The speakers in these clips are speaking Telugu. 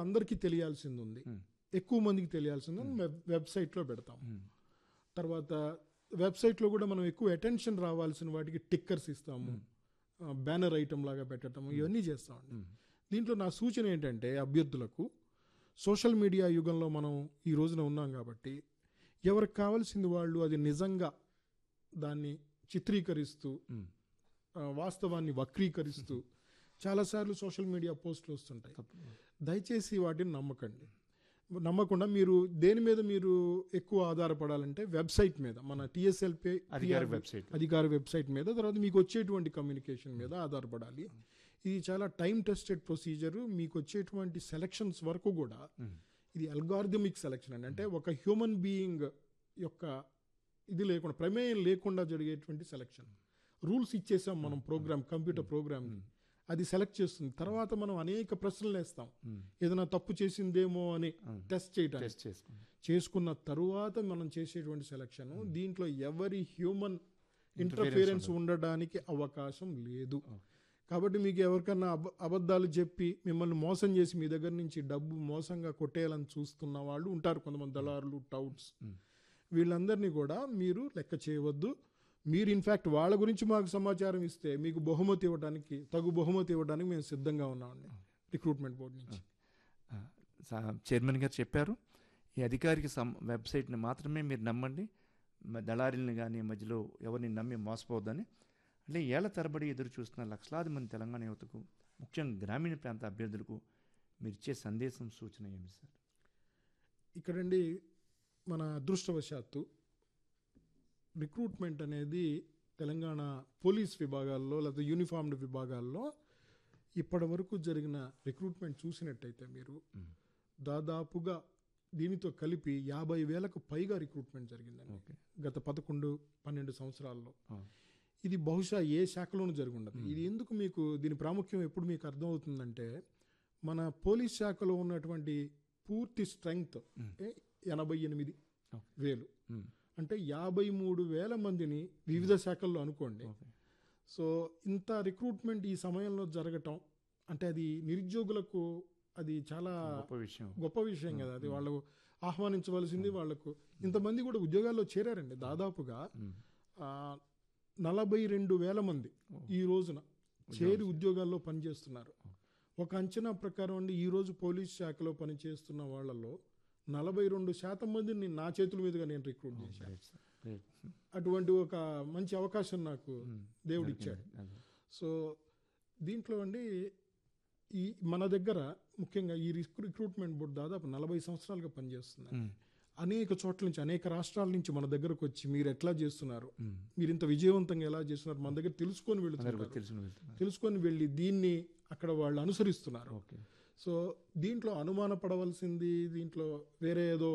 అందరికీ తెలియాల్సింది ఉంది ఎక్కువ మందికి తెలియాల్సింది ఉంది వెబ్ వెబ్సైట్లో పెడతాం తర్వాత వెబ్సైట్లో కూడా మనం ఎక్కువ అటెన్షన్ రావాల్సిన వాటికి టిక్కర్స్ ఇస్తాము బ్యానర్ ఐటమ్ లాగా పెట్టడం ఇవన్నీ చేస్తామండి దీంట్లో నా సూచన ఏంటంటే అభ్యర్థులకు సోషల్ మీడియా యుగంలో మనం ఈ రోజున ఉన్నాం కాబట్టి ఎవరికి కావాల్సింది వాళ్ళు అది నిజంగా దాన్ని చిత్రీకరిస్తూ ఆ, వాస్తవాన్ని వక్రీకరిస్తూ చాలాసార్లు సోషల్ మీడియా పోస్టులు వస్తుంటాయి దయచేసి వాటిని నమ్మకండి నమ్మకుండా మీరు దేని మీద మీరు ఎక్కువ ఆధారపడాలంటే వెబ్సైట్ మీద మన టిఎస్ఎల్పి అధికారిక వెబ్సైట్ అధికార వెబ్సైట్ మీద తర్వాత మీకు వచ్చేటువంటి కమ్యూనికేషన్ మీద ఆధారపడాలి ఇది చాలా టైం టెస్టెడ్ ప్రొసీజర్ మీకు వచ్చేటువంటి సెలక్షన్స్ వరకు కూడా ఇది అల్గారిథమిక్ సెలక్షన్ అండి అంటే ఒక హ్యూమన్ బీయింగ్ యొక్క ఇది లేకుండా ప్రమేయం లేకుండా జరిగేటువంటి సెలక్షన్ రూల్స్ ఇచ్చేసాం మనం ప్రోగ్రామ్ కంప్యూటర్ ప్రోగ్రామ్ అది సెలెక్ట్ చేస్తుంది తర్వాత మనం అనేక ప్రశ్నలు వేస్తాం ఏదైనా తప్పు చేసిందేమో అని టెస్ట్ చేయడానికి టెస్ట్ చేసుకోండి చేసుకున్న తరువాత మనం చేసేటువంటి సెలక్షన్ దీంట్లో ఎవరి హ్యూమన్ ఇంటర్ఫిరెన్స్ ఉండడానికి అవకాశం లేదు కాబట్టి మీకు ఎవరికన్నా అబ అబద్ధాలు చెప్పి మిమ్మల్ని మోసం చేసి మీ దగ్గర నుంచి డబ్బు మోసంగా కొట్టేయాలని చూస్తున్న వాళ్ళు ఉంటారు కొంతమంది దళారులు టౌట్స్ వీళ్ళందరినీ కూడా మీరు లెక్క చేయవద్దు మీరు ఇన్ఫ్యాక్ట్ వాళ్ళ గురించి మాకు సమాచారం ఇస్తే మీకు బహుమతి ఇవ్వడానికి తగు బహుమతి ఇవ్వడానికి మేము సిద్ధంగా ఉన్నామండి రిక్రూట్మెంట్ బోర్డు నుంచి ఆ, సా- చైర్మన్ గారు చెప్పారు ఈ అధికారిక సం వెబ్సైట్ని మాత్రమే మీరు నమ్మండి మ- దళారీలను కానీ మధ్యలో ఎవరిని నమ్మి మోసపోవద్దని అంటే ఏళ్ల తరబడి ఎదురు చూస్తున్న లక్షలాది మంది తెలంగాణ యువతకు ముఖ్యంగా గ్రామీణ ప్రాంత అభ్యర్థులకు మీరు ఇచ్చే సందేశం సూచన ఏమి సార్ ఇక్కడండి మన అదృష్టవశాత్తు రిక్రూట్మెంట్ అనేది తెలంగాణ పోలీస్ విభాగాల్లో లేదా యూనిఫామ్డ్ విభాగాల్లో ఇప్పటి వరకు జరిగిన రిక్రూట్మెంట్ చూసినట్టయితే మీరు దాదాపుగా దీనితో కలిపి యాభై వేలకు పైగా రిక్రూట్మెంట్ జరిగిందండి ఓకే గత పదకొండు పన్నెండు సంవత్సరాల్లో ఆ, ఇది బహుశా ఏ శాఖలోనూ జరిగి ఉండదు ఇది ఎందుకు మీకు దీని ప్రాముఖ్యం ఎప్పుడు మీకు అర్థమవుతుందంటే మన పోలీస్ శాఖలో ఉన్నటువంటి పూర్తి స్ట్రెంగ్త్ ఎనభై ఎనిమిది ఓకే. వేలు ఉమ్, అంటే యాభై మూడు వేల మందిని వివిధ శాఖల్లో అనుకోండి ఓకే సో ఇంత రిక్రూట్మెంట్ ఈ సమయంలో జరగటం అంటే అది నిరుద్యోగులకు అది చాలా గొప్ప విషయం గొప్ప విషయం కదా అది వాళ్ళు ఆహ్వానించవలసింది వాళ్ళకు ఇంతమంది కూడా ఉద్యోగాల్లో చేరారండి దాదాపుగా ఆ, నలభై రెండు వేల మంది ఈ రోజున చేరి ఉద్యోగాల్లో పనిచేస్తున్నారు ఒక అంచనా ప్రకారం అండి ఈ రోజు పోలీస్ శాఖలో పనిచేస్తున్న వాళ్ళలో నలభై రెండు శాతం మందిని నా చేతుల మీదుగా నేను రిక్రూట్ చేశాను రైట్ సార్ రైట్ అటువంటి ఒక మంచి అవకాశం నాకు దేవుడు ఇచ్చాడు అదే. సో దీంట్లో అండి ఈ మన దగ్గర ముఖ్యంగా ఈ రిక్ రిక్రూట్మెంట్ బోర్డు దాదాపు నలభై సంవత్సరాలుగా పనిచేస్తుంది ఉమ్, అనేక చోట్ల నుంచి అనేక రాష్ట్రాల నుంచి మన దగ్గరకు వచ్చి మీరు ఎట్లా చేస్తున్నారు ఉమ్. మీరు ఇంత విజయవంతంగా ఎలా చేస్తున్నారు మన దగ్గర తెలుసుకొని వెళుతున్నారు అందరికీ తెలిసిన వెళ్తున్నారు తెలుసుకొని వెళ్ళి దీన్ని అక్కడ వాళ్ళు అనుసరిస్తున్నారు ఓకే సో దీంట్లో అనుమానపడవలసింది దీంట్లో వేరే ఏదో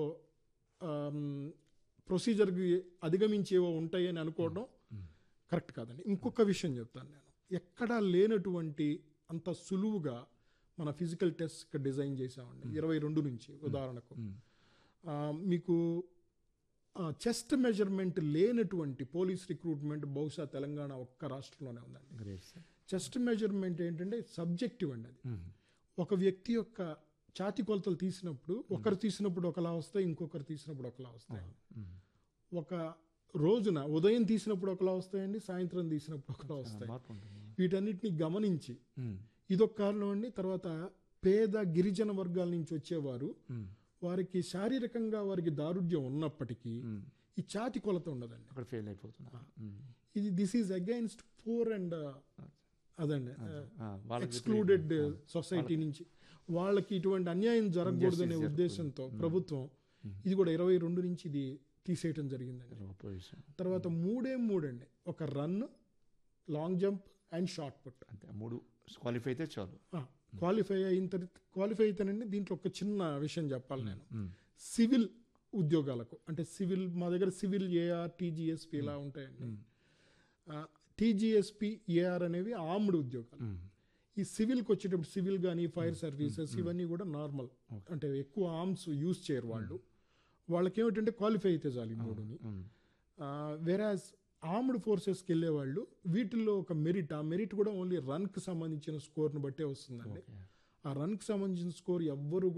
ప్రొసీజర్కి అధిగమించేవో ఉంటాయని అనుకోవడం కరెక్ట్ కాదండి ఇంకొక విషయం చెప్తాను నేను ఎక్కడా లేనటువంటి అంత సులువుగా మన ఫిజికల్ టెస్ట్ డిజైన్ చేసామండి ఇరవై రెండు నుంచి ఉదాహరణకు ఆ, మీకు చెస్ట్ మెజర్మెంట్ లేనటువంటి పోలీస్ రిక్రూట్మెంట్ బహుశా తెలంగాణ ఒక్క రాష్ట్రంలోనే ఉందండి గ్రేట్ సార్ చెస్ట్ మెజర్మెంట్ ఏంటంటే సబ్జెక్టివ్ అండి అది ఒక వ్యక్తి యొక్క ఛాతి కొలతలు తీసినప్పుడు ఒకరు తీసినప్పుడు ఒకలా వస్తాయి ఇంకొకరు తీసినప్పుడు ఒకలా వస్తాయి ఒక రోజున ఉదయం తీసినప్పుడు ఒకలా వస్తాయండి సాయంత్రం తీసినప్పుడు ఒకలా వస్తాయి మార్పు ఉంటుంది వీటన్నిటిని గమనించి ఉమ్, ఇదొక కారణం అండి తర్వాత పేద గిరిజన వర్గాల నుంచి వచ్చేవారు ఉమ్, వారికి శారీరకంగా వారికి దారుఢ్యం ఉన్నప్పటికీ ఉమ్. ఈ ఛాతి కొలత ఉండదండి అక్కడ ఫెయిల్ అయిపోతున్నారు ఉమ్. ఇది this is against for and అదండి ఆ, వాళ్ళకి ఎక్స్క్లూడెడ్ సొసైటీ నుంచి వాళ్ళకి ఇటువంటి అన్యాయం జరగకూడదనే ఉద్దేశంతో ప్రభుత్వం ఇది కూడా ఇరవై రెండు నుంచి ఇది తీసేయటం జరిగిందండి గొప్ప విషయం తర్వాత మూడే మూడండి ఒక run long jump and shot put అంతే ఆ మూడు క్వాలిఫై అయితే చాలు క్వాలిఫై అయిన తర్వాత క్వాలిఫై అయితేనండి దీంట్లో ఒక చిన్న విషయం చెప్పాలి నేను ఉమ్, సివిల్ ఉద్యోగాలకు అంటే సివిల్ మా దగ్గర సివిల్ ఏఆర్ టీజీఎస్పి ఇలా ఉంటాయండి టీజీఎస్పి ఏఆర్ అనేవి ఆర్మ్డ్ ఉద్యోగాలు ఉమ్, ఈ సివిల్కి వచ్చేటప్పుడు సివిల్ కానీ ఫైర్ సర్వీసెస్ ఇవన్నీ కూడా నార్మల్ అంటే ఎక్కువ ఆర్మ్స్ యూజ్ చేయరు వాళ్ళు వాళ్ళకి ఏమిటంటే క్వాలిఫై అయితే చాలు ఈ మూడుని ఉమ్, వెరాజ్ ఆర్మ్డ్ ఫోర్సెస్కి వెళ్ళే వాళ్ళు వీటిల్లో ఒక మెరిట్ ఆ మెరిట్ కూడా ఓన్లీ రన్కి సంబంధించిన స్కోర్ని బట్టే వస్తుందండి ఓకే ఆ రన్కి సంబంధించిన స్కోర్ ఎవ్వరు